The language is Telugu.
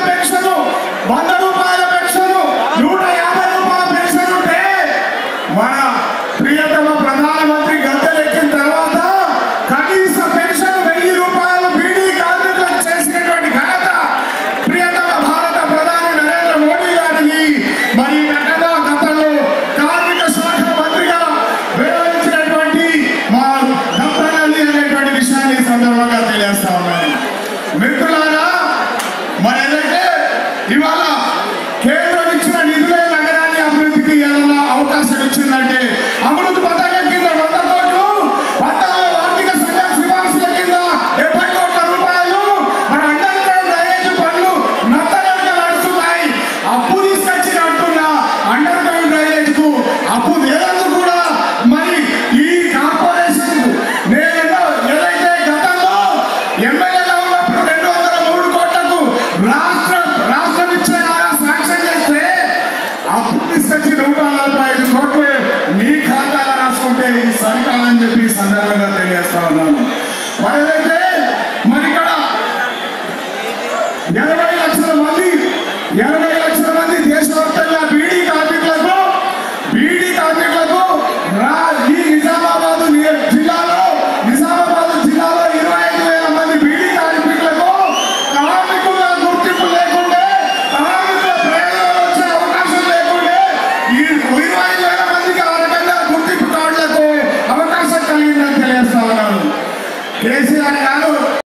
పెన్షన్ వంద రూపాయల పెన్షన్ నూట యాభై రూపాయల పెన్షన్ ఉంటే మన ప్రియతమ ప్రధానమంత్రి గద్దెలెక్కిన తర్వాత కనీస పెన్షన్ వెయ్యి రూపాయలు బీడీ కార్మికులకు చేసినటువంటి ఘనత ప్రియతమ భారత ప్రధాని నరేంద్ర మోడీ గారిని మరి గతంలో గతంలో కార్మిక శాఖ మంత్రిగా వ్యవహరించినటువంటి మా దంపనల్లి అనేటువంటి విషయాన్ని ఈ సందర్భంగా తెలియజేస్తా ఉన్నాను మిత్రులారా మరి ఏదైతే ఇవాళ కేంద్రం ఇచ్చిన నిధులే నగరాన్ని అభివృద్ధికి ఏదైనా అవకాశం ఇచ్చిందంటే అభివృద్ధి పథకం కింద వంద కోట్లు పట్టాల ఆర్థిక సంఘం సిఫార్సుల కింద డెబ్బై కోట్ల రూపాయలు మన అండర్ గ్రౌండ్ డ్రైనేజ్ పనులు నత్తనడక నడుస్తున్నాయి అప్పు తీసుకొచ్చి అంటున్నా అండర్ గ్రౌండ్ డ్రైనేజ్ కు అప్పు లేనందుకు కూడా మరి ఈ కార్పొరేషన్ నేను ఏదైతే గతంలో ఎమ్మెల్యేగా ఉన్నప్పుడు రెండు వందల మూడు కోట్లకు రాష్ట్ర రాష్ట్రం ఇచ్చే ఆయా శాంక్షన్ చేస్తే అప్పు తీసుకొచ్చి నూట నలభై ఐదు కోట్లు మీ ఖాతాలో రాసుకుంటే ఇది సరికాదని చెప్పి ఈ సందర్భంగా తెలియజేస్తా ఉన్నాను మరి ఏదైతే మరి ఇక్కడ ఎనభై లక్షల మంది ఎనభై లక్షల మంది దేశవ్యాప్తంగా బీడీ కార్మికులకు బీడీ కార్మికులకు రా ఈ నిజామాబాద్ ని- జిల్లాలో నిజామాబాద్ జిల్లాలో ఇరవై ఐదు వేల మంది బీడీ కార్మికులకు కార్మికుల గుర్తింపు లేకుండే కార్మికుల ప్రయోజనాలు వచ్చే అవకాశం లేకుండే ఈ ఇరవై ఐదు వేల మందికి ఆ రకంగా గుర్తింపు కార్డులకు అవకాశం కలిగిందని తెలియజేస్తా ఉన్నాను కేసీఆర్ గారు